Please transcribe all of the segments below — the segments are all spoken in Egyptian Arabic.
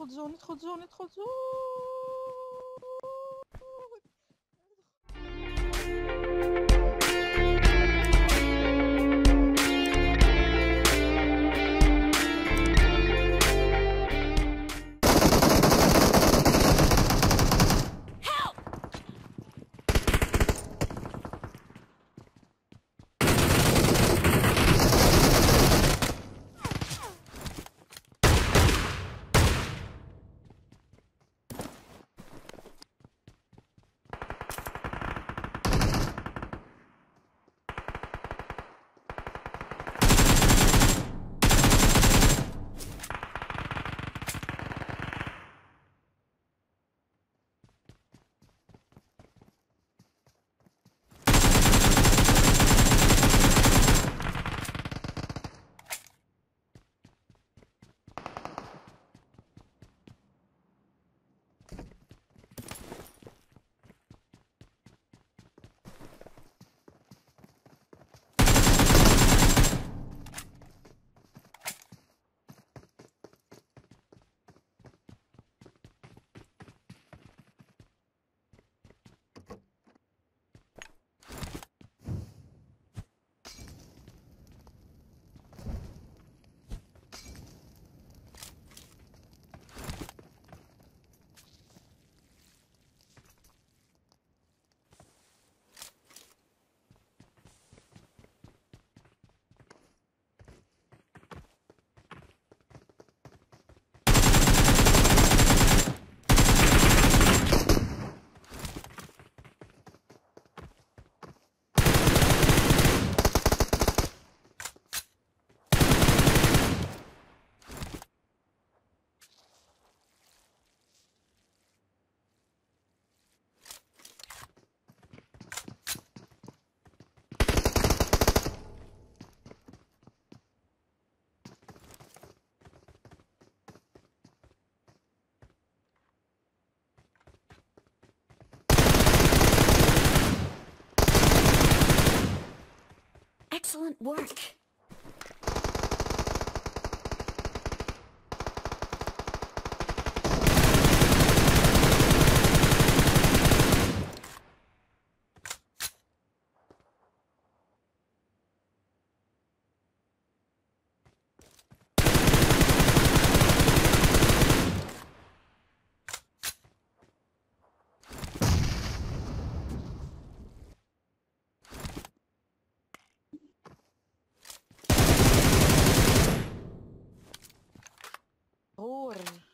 ادخل زون ادخل زون ادخل زون Excellent work. غور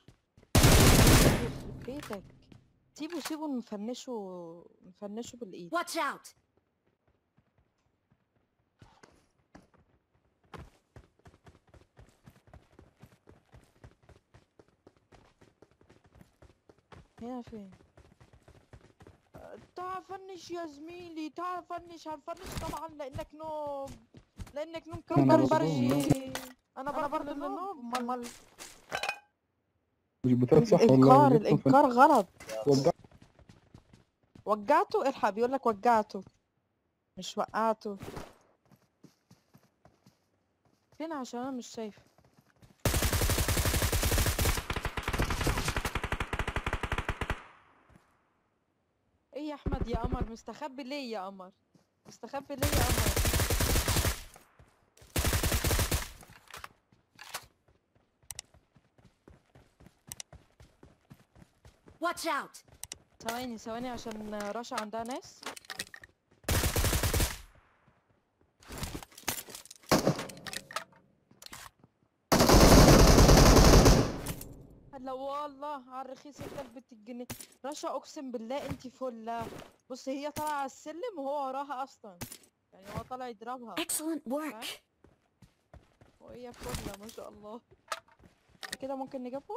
يخرب بيتك سيبه سيبه نفنشه نفنشه بالايد Watch out. هنا فين آه، تعال فنش يا زميلي تعال فنش هنفنش طبعا لانك نوب لانك نوب أنا كم برضه برجي انا برضه برضه نوب امال امال مش بتاعت صح والله الانكار جبته فين؟ الانكار غلط وجع- وجعته الحق بيقول لك وجعته مش وقعته فين عشان انا مش شايفه ايه يا احمد يا قمر مستخبي ليه يا قمر مستخبي ليه يا قمر Watch out. ثواني ثواني عشان رشا عندها ناس هلا والله على الرخيص كلبة الجنيه رشا اقسم بالله انتي فلة بص هي طالعة على السلم وهو وراها اصلا يعني هو طالع يضربها Excellent work. وهي فلة ما شاء الله كده ممكن نجيبهم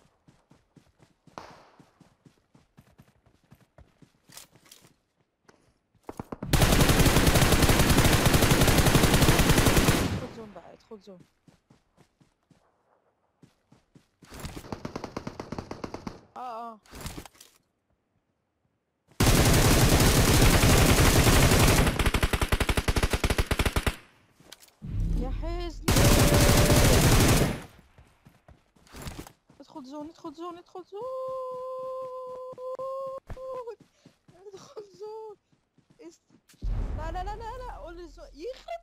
ادخل زون بقى ادخل زون اه اه يا حزن ادخل زون زون ندخل زون ندخل زون ندخل زون است... لا لا لا لا لا قول لي زون يخرب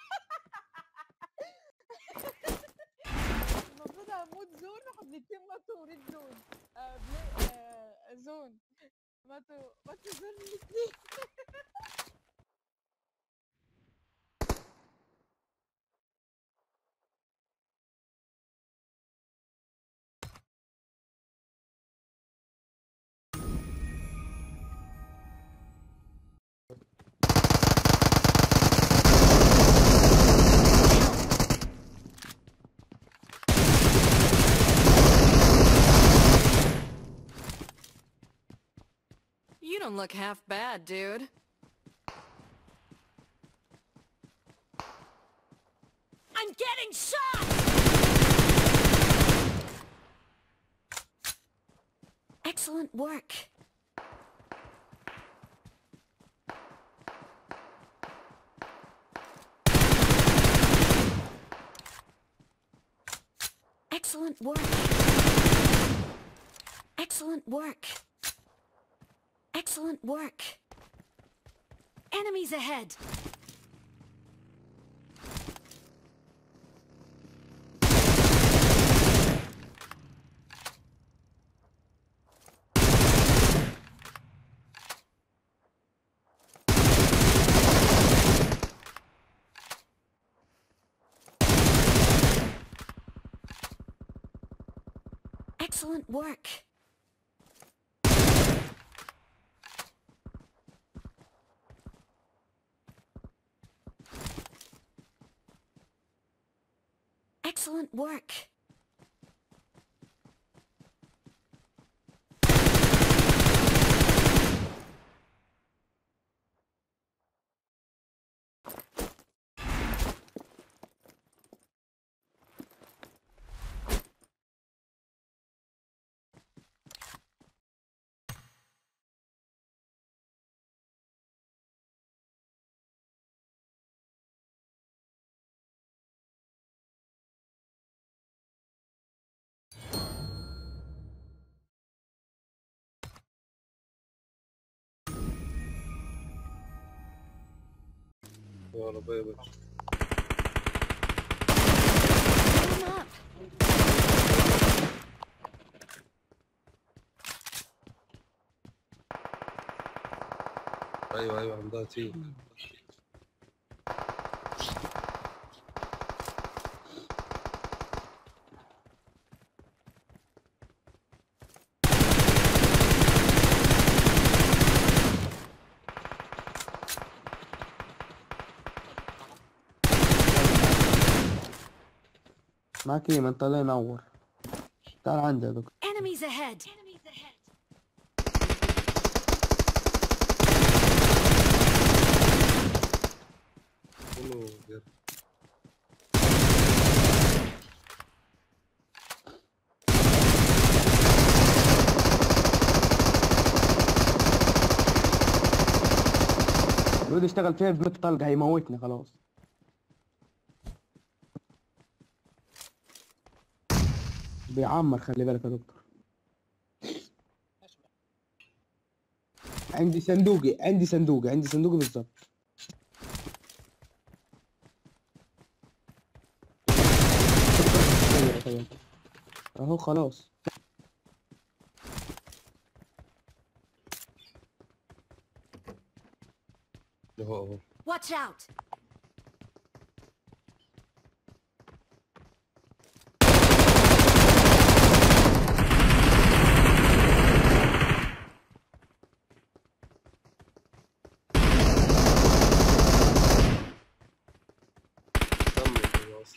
المفروض هموت زون واحد الاتنين ماتوا وريد زون آه بلاي آه زون ماتوا ماتوا زون الاتنين You don't look half bad, dude. I'm getting shot! Excellent work. Excellent work. Excellent work. Excellent work. Enemies ahead. Excellent work. Excellent work. يلا باي باي Aim up. ايوه ايوه عندها تيم معاك ايه ما انت الله ينور تعال عندي يا دكتور Enemies ahead. كله بير- الواد اشتغل فيها بميت طلق هيموتني خلاص بيعمر خلي بالك يا دكتور عندي صندوقي عندي صندوقي عندي صندوقي بالظبط اهو خلاص اهو اهو Watch out. كمل خلاص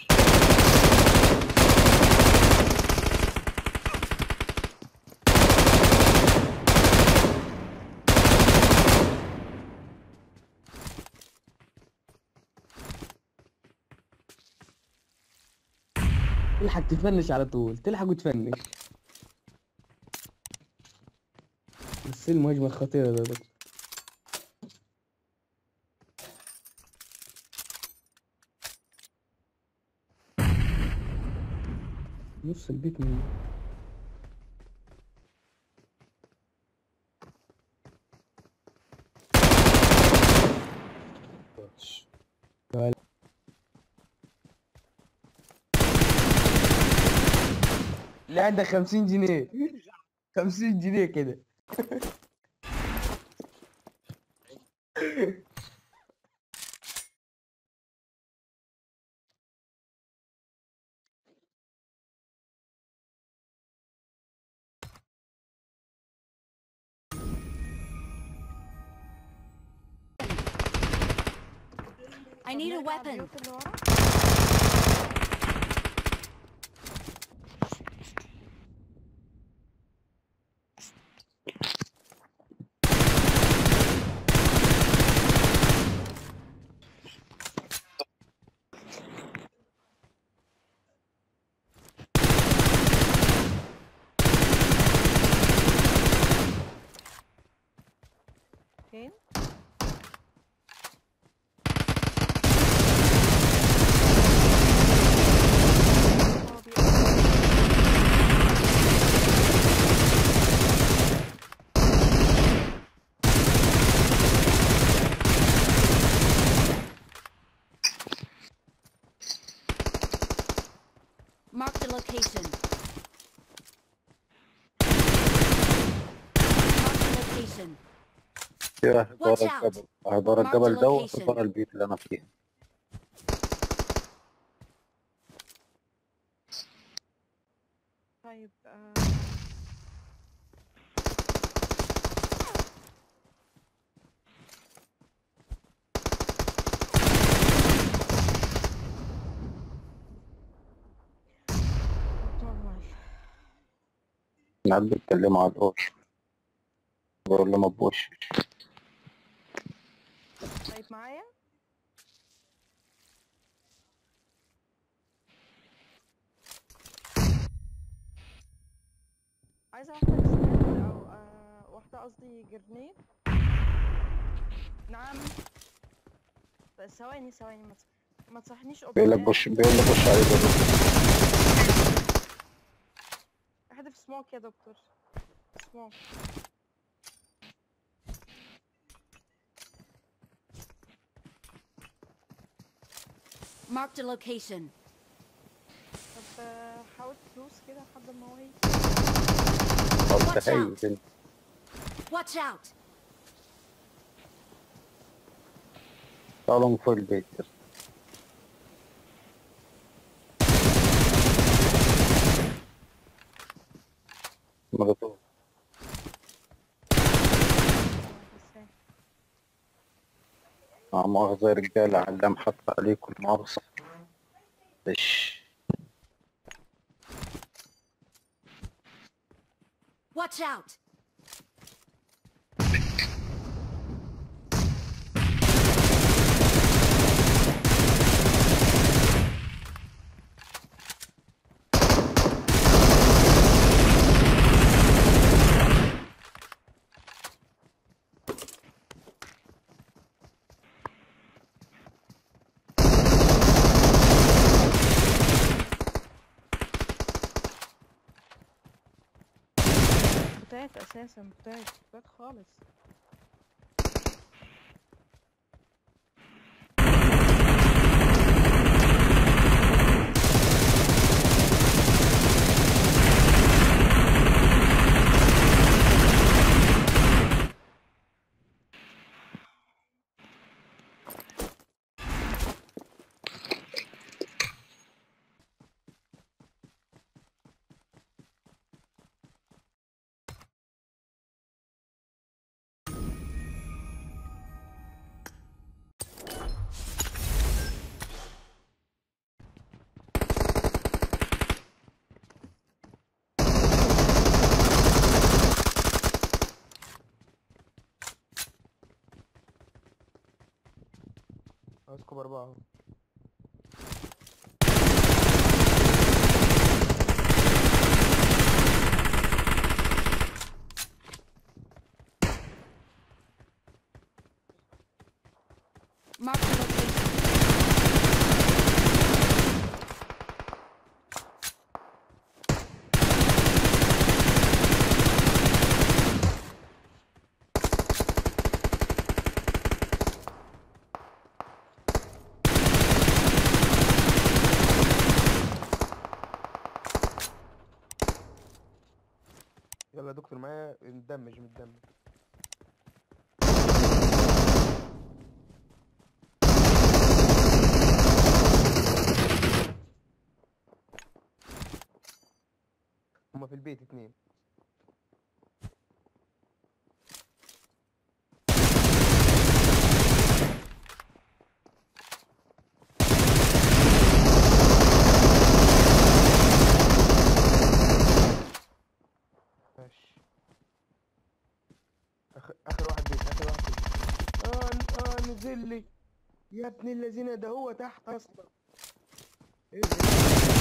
تلحق تفنش على طول تلحق وتفنش بس المهاجمة الخطيرة ده, ده. نص البيت من اللي عندك 50 جنيه 50 جنيه كده I need a نرجع weapon. البيوت اللي ورا فين هو بيقول Mark the location. Mark the location. في واحد ورا Watch out. الجبل واحد ورا Mark الجبل the ده وواحد location. ورا البيت اللي انا فيه طيب آه، نورمال قاعد بيتكلموا على الأوش بقول له ما تبوش طيب معايا عايزة واحدة سنايبر أو آه واحدة قصدي جرنيد نعم بس ثواني ثواني ما تص- ما تصحنيش بيقول لك بوش بيقول لك بوش عليه بالرصاص. احذف سموك يا دكتور سموك Marked a location. طب آه، حاول تدوس كده لحد ما هو يجي قلت Watch هي out. بنت Watch out. تعالوا من فوق البيت كده. مغطوط بس هي. مع مؤاخذة يا رجالة علام حط عليكم المعرصة ايش Watch out. بتاعت اساسا بتاعت بتاعت خالص اسكوب اربعة Mark the location. دكتور معايا مدمج متدمج هما في البيت اتنين ماشي اخر اخر واحد بيت اخر واحد بيت اه ن- اه نزل لي يا ابن الذين ده هو تحت اصلا إيه ده؟